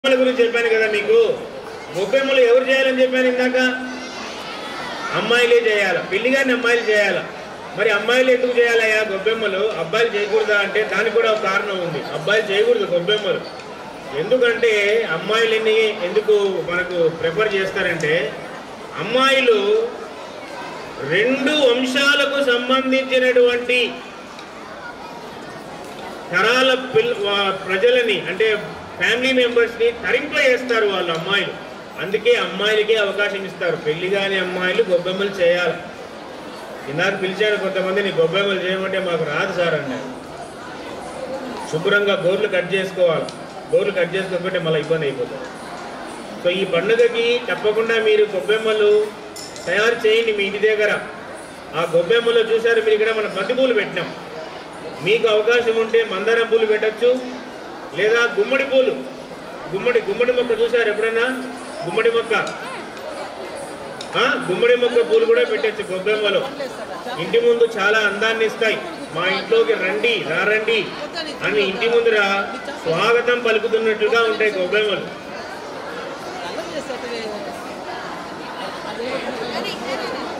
గొబ్బెమ్మల గురించి చెప్పాను కదా మీకు గొబ్బెమ్మలు ఎవరు చేయాలని చెప్పాను ఇందాక అమ్మాయిలే చేయాల పెళ్లి కానీ అమ్మాయిలు చేయాల మరి అమ్మాయిలు ఎందుకు చేయాలయ్యా గొబ్బెమ్మలు అబ్బాయిలు చేయకూడదా అంటే దానికి కూడా ఒక కారణం ఉంది అబ్బాయిలు చేయకూడదు గొబ్బెమ్మలు ఎందుకంటే అమ్మాయిలని ఎందుకు మనకు ప్రిఫర్ చేస్తారంటే అమ్మాయిలు రెండు వంశాలకు సంబంధించినటువంటి తరాల పిల్ వా- ప్రజలని అంటే ఫ్యామిలీ మెంబర్స్ని తరింప చేస్తారు వాళ్ళు అమ్మాయిలు అందుకే అమ్మాయిలకే అవకాశం ఇస్తారు పెళ్లి కాని అమ్మాయిలు గొబ్బెమ్మలు చేయాలి ఇందాక పిలిచాను కొంతమందిని గొబ్బెమ్మలు చేయమంటే మాకు రాదు సార్ అన్నారు శుభ్రంగా గోర్లు కట్ చేసుకోవాలి గోర్లు కట్ చేసుకోకపోతే మళ్ళీ ఇబ్బంది అయిపోతుంది సో ఈ పండుగకి తప్పకుండా మీరు గొబ్బెమ్మలు తయారు చేయండి మీ ఇంటి దగ్గర ఆ గొబ్బెమ్మలో చూసారు మీరు ఇక్కడ మన బంతి పూలు పెట్టినాం మీకు అవకాశం ఉంటే మందారం పూలు పెట్టచ్చు లేదా గుమ్మడి పూలు గుమ్మడి గుమ్మడి మొక్క చూసారు ఎప్పుడైనా గుమ్మడి మొక్క ఆ, గుమ్మడి మొక్క పూలు కూడా పెట్టచ్చు గొబ్బెమ్మలో ఇంటి ముందు చాలా అందాన్ని ఇస్తాయి మా ఇంట్లోకి రండి రారండి అని ఇంటి ముందర స్వాగతం పలుకుతున్నట్లుగా ఉంటాయి గొబ్బెమ్మలు అలా చేస్తే